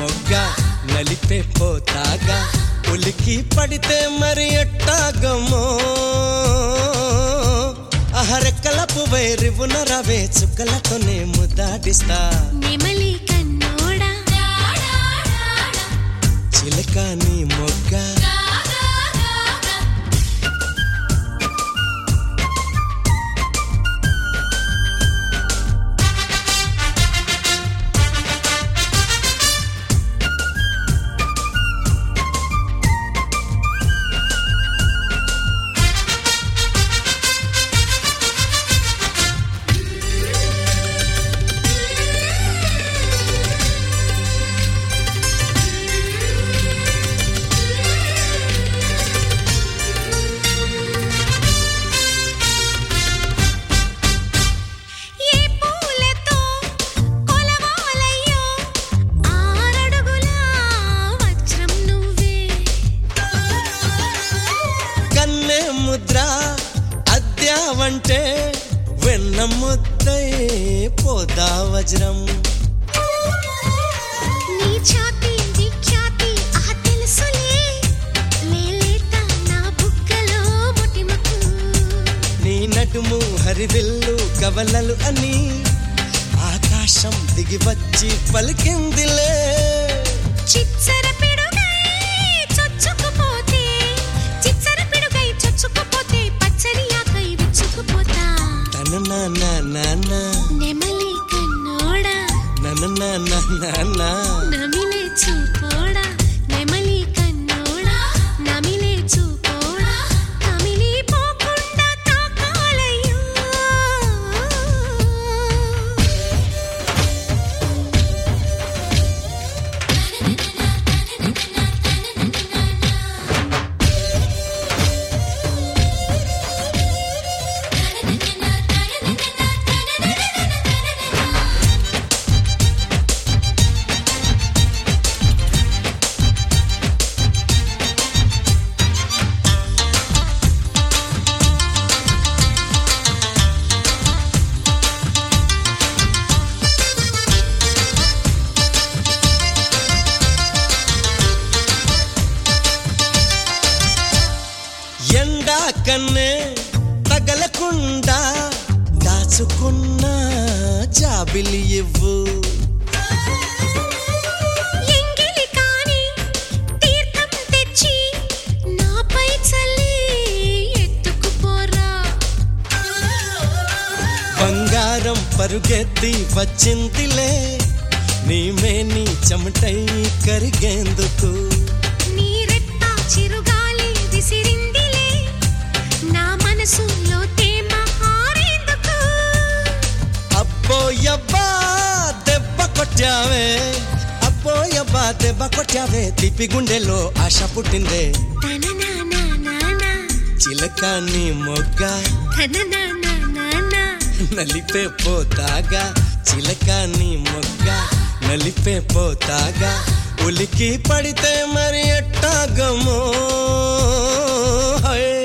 మొగ్గ నలిపే పోతాగా ఉలికి పడితే మరి ఎట్టాగమో అహరెక్కల పువ్వై రివున రవే చుక్కలతోనే ముద్దాడిస్తా నెమలి కన్నోడా చిలక నీ మొగ్గ ఏ పూలతో కొలవాలయ్యో ఆరడుగుల వజ్రం నువ్వే కన్నె ముద్ర అద్యావంటే వెన్న ముద్దై పోదా వజ్రం నీ ఛాతి విఖ్యాతి ఆ తెలుసులే లేలేత నా బుగ్గలో మొటిమకు నీ నడుము హరివిల్లు కవలలు అని ఆకాశం దిగి వచ్చి పలికిందిలే చిచ్చర పిడుగై చొచ్చుకుపోతే చిచ్చర పిడుగై చొచ్చుకుపోతే పచ్చని ఆకై విచ్చుకుపోతా తన నాన్న నాన్న నెమలి కన్నోడా నన్న నాన్న నాన్న నమిలే చూపోడా నెమలి కన్నోడా నమిలే చూపోడా కమిలి పోకుండా తాకాలయ్యో ఎండా కన్నే తగలకుండా దాచుకున్న జాబిలి ఇవ్వు ఎంగిలి కాని తీర్థం తెచ్చి నాపై చల్లి ఎత్తుకుపోరా బంగారం పరుగెత్తి వచ్చిందిలే నీమే నీ చెమటై కరిగేందుకు నీ రెప్ప చిరుగాలి విసిరిందిలే నా మనసులో తేమ హారేందుకు అబ్బోయబ్బా దెబ్బ కొట్టావే అబ్బోయబ్బా దెబ్బ కొట్టావే తిప్పి గుండెలో ఆశ పుట్టిందే తననానానానా, చిలక నీ మొగ్గ తననానానానా. నలిపే పోతాగా చిలక నీ మొగ్గ నలిపే పోతాగా ఉలికి పడితే మరి ఎట్టాగమో హై